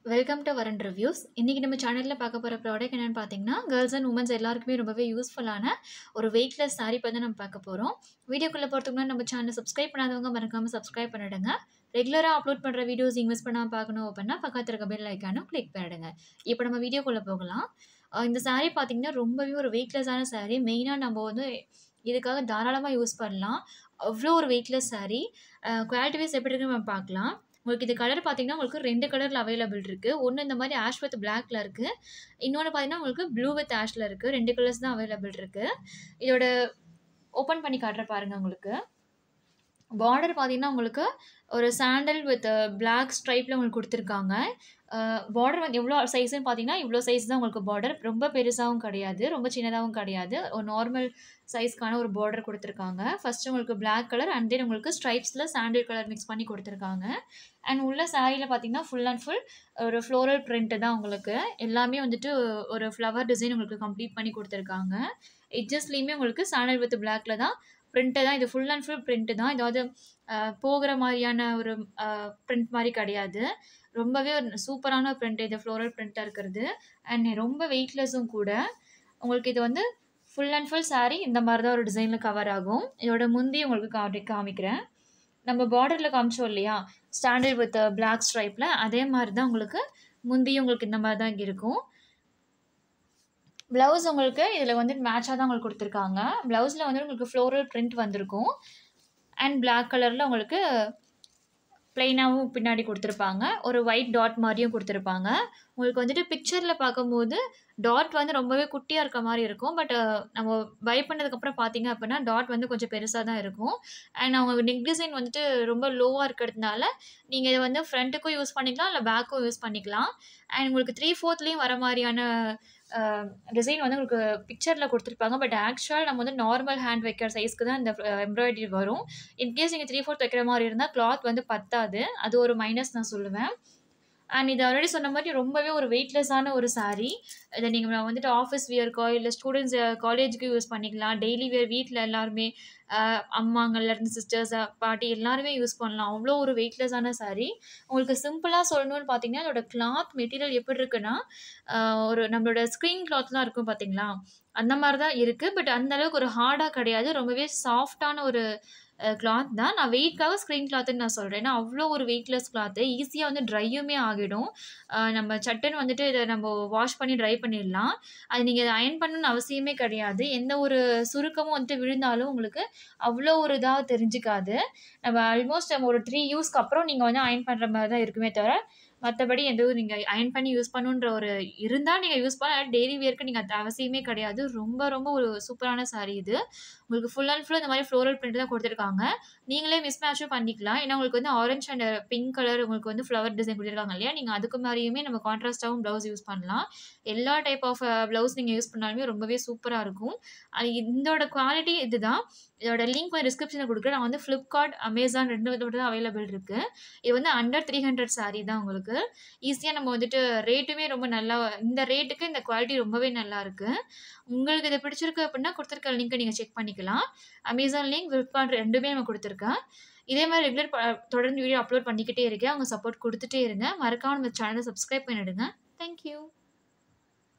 welcome to வரன் reviews இன்றைக்கி நம்ம சேனலில் பார்க்க போகிற ப்ராடக்ட் என்னென்னு பார்த்தீங்கன்னா கேர்ள்ஸ் அண்ட் உமன்ஸ் எல்லாருக்குமே ரொம்பவே யூஸ்ஃபுல்லான ஒரு வெயிட்லெஸ் சாரீ பற்றி நம்ம பார்க்க போகிறோம் வீடியோக்குள்ளே போகிறதுக்கு முன்னாடி நம்ம சேனலை சப்ஸ்கிரைப் பண்ணாதவங்க மறக்காமல் சப்ஸ்கிரைப் பண்ணிடுங்க ரெகுலராக அப்லோட் பண்ணுற வீடியோஸ் இன்வெஸ்ட் பண்ணாமல் பார்க்கணும் அப்படின்னா பக்கத்தில் இருக்க பெல் ஐக்கானும் கிளிக் பண்ணிடுங்க இப்போ நம்ம வீடியோக்குள்ளே போகலாம் அஹ் இந்த saree பார்த்தீங்கன்னா ரொம்பவே ஒரு வெயிட்லெஸ்ஸான saree மெயினாக நம்ம வந்து இதுக்காக தாராளமாக யூஸ் பண்ணலாம் அவ்வளோ ஒரு வெயிட்லெஸ் saree குவாலிட்டி வைஸ் எப்படி இருக்குன்னு நம்ம பார்க்கலாம் உங்களுக்கு இது கலர் பார்த்தீங்கன்னா உங்களுக்கு ரெண்டு கலரில் அவைலபிள் இருக்குது ஒன்று இந்த மாதிரி ஆஷ் வித் பிளாக்ல இருக்குது இன்னொன்று பார்த்தீங்கன்னா உங்களுக்கு ப்ளூ வித் ஆஷில் இருக்குது ரெண்டு கலர்ஸ் தான் அவைலபிள் இருக்குது இதோட ஓப்பன் பண்ணி காட்டுற பாருங்கள் உங்களுக்கு பார்டர் பார்த்தீங்கன்னா உங்களுக்கு ஒரு சாண்டல் வித் பிளாக் ஸ்ட்ரைப்பில் உங்களுக்கு கொடுத்துருக்காங்க பார்டர் வந்து எவ்வளோ சைஸ்ன்னு பார்த்தீங்கன்னா இவ்வளோ சைஸ் தான் உங்களுக்கு பார்டர் ரொம்ப பெருசாகவும் கிடையாது ரொம்ப சின்னதாகவும் கிடையாது ஒரு நார்மல் சைஸ்க்கான ஒரு பார்டர் கொடுத்துருக்காங்க ஃபஸ்ட்டு உங்களுக்கு பிளாக் கலர் அண்ட் தென் உங்களுக்கு ஸ்ட்ரைப்ஸில் சாண்டில் கலர் மிக்ஸ் பண்ணி கொடுத்துருக்காங்க அண்ட் உள்ள சாரியில் பார்த்தீங்கன்னா ஃபுல் அண்ட் ஃபுல் ஒரு ஃப்ளோரல் பிரிண்ட்டு தான் உங்களுக்கு எல்லாமே வந்துட்டு ஒரு ஃப்ளவர் டிசைன் உங்களுக்கு கம்ப்ளீட் பண்ணி கொடுத்துருக்காங்க எட்ஜஸ்லேயுமே உங்களுக்கு சாண்டல் வித் பிளாக்ல தான் பிரிண்ட்டு தான் இது ஃபுல் அண்ட் ஃபுல் பிரிண்ட்டு தான் ஏதாவது போகிற மாதிரியான ஒரு பிரிண்ட் மாதிரி கிடையாது ரொம்பவே ஒரு சூப்பரான பிரிண்ட் இது ஃப்ளோரல் பிரிண்ட்டாக இருக்கிறது அண்ட் ரொம்ப வெயிட்லெஸ்ஸும் கூட உங்களுக்கு இது வந்து ஃபுல் அண்ட் ஃபுல் saree இந்த மாதிரி தான் ஒரு டிசைனில் கவர் ஆகும் இதோட முந்தி உங்களுக்கு காட்டி காமிக்கிறேன் நம்ம பார்டரில் காமிச்சோம் இல்லையா ஸ்டாண்டர்ட் வித் பிளாக் ஸ்ட்ரைப்பில் அதே மாதிரி தான் உங்களுக்கு முந்தியும் உங்களுக்கு இந்த மாதிரி தான் இருக்கும் ப்ளவுஸ் உங்களுக்கு இதில் வந்து மேட்சாக தான் உங்களுக்கு கொடுத்துருக்காங்க ப்ளவுஸில் வந்து உங்களுக்கு ஃப்ளோரல் பிரிண்ட் வந்திருக்கும் அண்ட் Black கலரில் உங்களுக்கு ப்ளைனாகவும் பின்னாடி கொடுத்துருப்பாங்க ஒரு ஒயிட் டாட் மாதிரியும் கொடுத்துருப்பாங்க உங்களுக்கு வந்துட்டு பிக்சரில் பார்க்கும்போது டாட் வந்து ரொம்பவே குட்டியாக இருக்க மாதிரி இருக்கும் பட் நம்ம பை பண்ணதுக்கப்புறம் பார்த்தீங்க அப்படின்னா டாட் வந்து கொஞ்சம் பெருசாக தான் இருக்கும் அண்ட் அவங்க நெக் டிசைன் வந்துட்டு ரொம்ப லோவாக இருக்கிறதுனால நீங்கள் இதை வந்து ஃப்ரண்ட்டுக்கும் யூஸ் பண்ணிக்கலாம் இல்லை பேக்கும் யூஸ் பண்ணிக்கலாம் அண்ட் உங்களுக்கு த்ரீ ஃபோர்த்லேயும் வர மாதிரியான டிசைன் வந்து உங்களுக்கு பிக்சரில் கொடுத்துருப்பாங்க பட் ஆக்சுவல் நம்ம வந்து நார்மல் ஹேண்ட் வைக்கிற சைஸ்க்கு தான் இந்த எம்ப்ராய்டரி வரும் இன்கேஸ் நீங்கள் த்ரீ ஃபோர்த் வைக்கிற மாதிரி இருந்தால் கிளாத் வந்து பத்தாது அது ஒரு மைனஸ் நான் சொல்லுவேன் அண்ட் இது ஆல்ரெடி சொன்ன மாதிரி ரொம்பவே ஒரு வெயிட்லெஸ்ஸான ஒரு saree இதை நீங்கள் வந்துட்டு ஆஃபீஸ் வியர்க்கோ இல்லை ஸ்டூடெண்ட்ஸ் காலேஜுக்கு யூஸ் பண்ணிக்கலாம் டெய்லி வியர் வீட்டில் எல்லாருமே ஆஹ் அம்மாங்கள்லேருந்து சிஸ்டர்ஸ் பாட்டி எல்லாருமே யூஸ் பண்ணலாம் அவ்வளோ ஒரு வெயிட்லெஸ்ஸான saree உங்களுக்கு சிம்பிளாக சொல்லணும்னு பார்த்தீங்கன்னா அதோட கிளாத் மெட்டீரியல் எப்படி இருக்குன்னா ஆஹ் ஒரு நம்மளோட ஸ்க்ரீன் கிளாத்லாம் இருக்கும் பார்த்தீங்களா அந்த மாதிரி தான் இருக்குது பட் அந்த அளவுக்கு ஒரு ஹார்டாக கிடையாது ரொம்பவே சாஃப்டான ஒரு கிளாத் தான் நான் வெயிட்காக ஸ்க்ரீன் கிளாத்துன்னு நான் சொல்கிறேன் ஏன்னா அவ்வளோ ஒரு வெயிட்லெஸ் கிளாத்து ஈஸியாக வந்து ட்ரையுமே ஆகிடும் ஆஹ் நம்ம சட்டுன்னு வந்துட்டு இதை நம்ம வாஷ் பண்ணி ட்ரை பண்ணிடலாம் அது நீங்கள் இதை அயன் பண்ணணும்னு அவசியமே கிடையாது எந்த ஒரு சுருக்கமும் வந்துட்டு விழுந்தாலும் உங்களுக்கு அவ்வளோ ஒரு இதாக தெரிஞ்சுக்காது நம்ம ஆல்மோஸ்ட் நம்ம ஒரு த்ரீ யூஸ்க்கு அப்புறம் நீங்கள் வந்து அயன் பண்ணுற மாதிரி தான் இருக்குமே தவிர மற்றபடி எதுவும் நீங்கள் அயன் பண்ணி யூஸ் பண்ணுன்ற ஒரு இருந்தால் நீங்கள் யூஸ் பண்ண டெய்லி வியர்க்கு நீங்கள் அது அவசியமே கிடையாது ரொம்ப ரொம்ப ஒரு சூப்பரான saree இது உங்களுக்கு ஃபுல் அண்ட் ஃபுல் இந்த மாதிரி ஃப்ளோரல் பிரிண்ட் தான் கொடுத்துருக்காங்க நீங்களே மிஸ் மேட்சும் பண்ணிக்கலாம் ஏன்னா உங்களுக்கு வந்து ஆரஞ்ச் அண்ட் பிங்க் கலர் உங்களுக்கு வந்து ஃப்ளவர் டிசைன் கொடுத்துருக்காங்க இல்லையா நீங்கள் அதுக்கு மாதிரியுமே நம்ம கான்ட்ராஸ்ட்டாகவும் ப்ளவுஸ் யூஸ் பண்ணலாம் எல்லா டைப் ஆஃப் ப்ளவுஸ் நீங்கள் யூஸ் பண்ணாலுமே ரொம்பவே சூப்பராக இருக்கும் அது இதோட குவாலிட்டி இதுதான் இதோட லிங்க் வந்து டிஸ்கிரிப்ஷனில் கொடுக்குறேன் நான் வந்து ஃப்ளிப்கார்ட் அமேசான் ரெண்டு விதோட தான் அவைலபிள் இருக்குது இது வந்து அண்டர் த்ரீ ஹண்ட்ரட் saree தான் உங்களுக்கு ஈஸியாக நம்ம வந்துட்டு ரேட்டுமே ரொம்ப நல்லா இந்த ரேட்டுக்கு இந்த குவாலிட்டி ரொம்பவே நல்லா இருக்குது உங்களுக்கு இது பிடிச்சிருக்கு அப்படின்னா கொடுத்துருக்க லிங்க்கை நீங்கள் செக் பண்ணிக்கலாம் அமேசான் லிங்க் ஃப்ளிப்கார்ட் ரெண்டுமே நம்ம கொடுத்துருக்கேன் இதே மாதிரி ரெகுலர் தொடர்ந்து வீடியோ அப்லோட் பண்ணிக்கிட்டே இருக்கேன் அவங்க சப்போர்ட் கொடுத்துட்டே இருங்க மறக்காம நம்ம சேனலை சப்ஸ்கிரைப் பண்ணிடுங்க தேங்க்யூ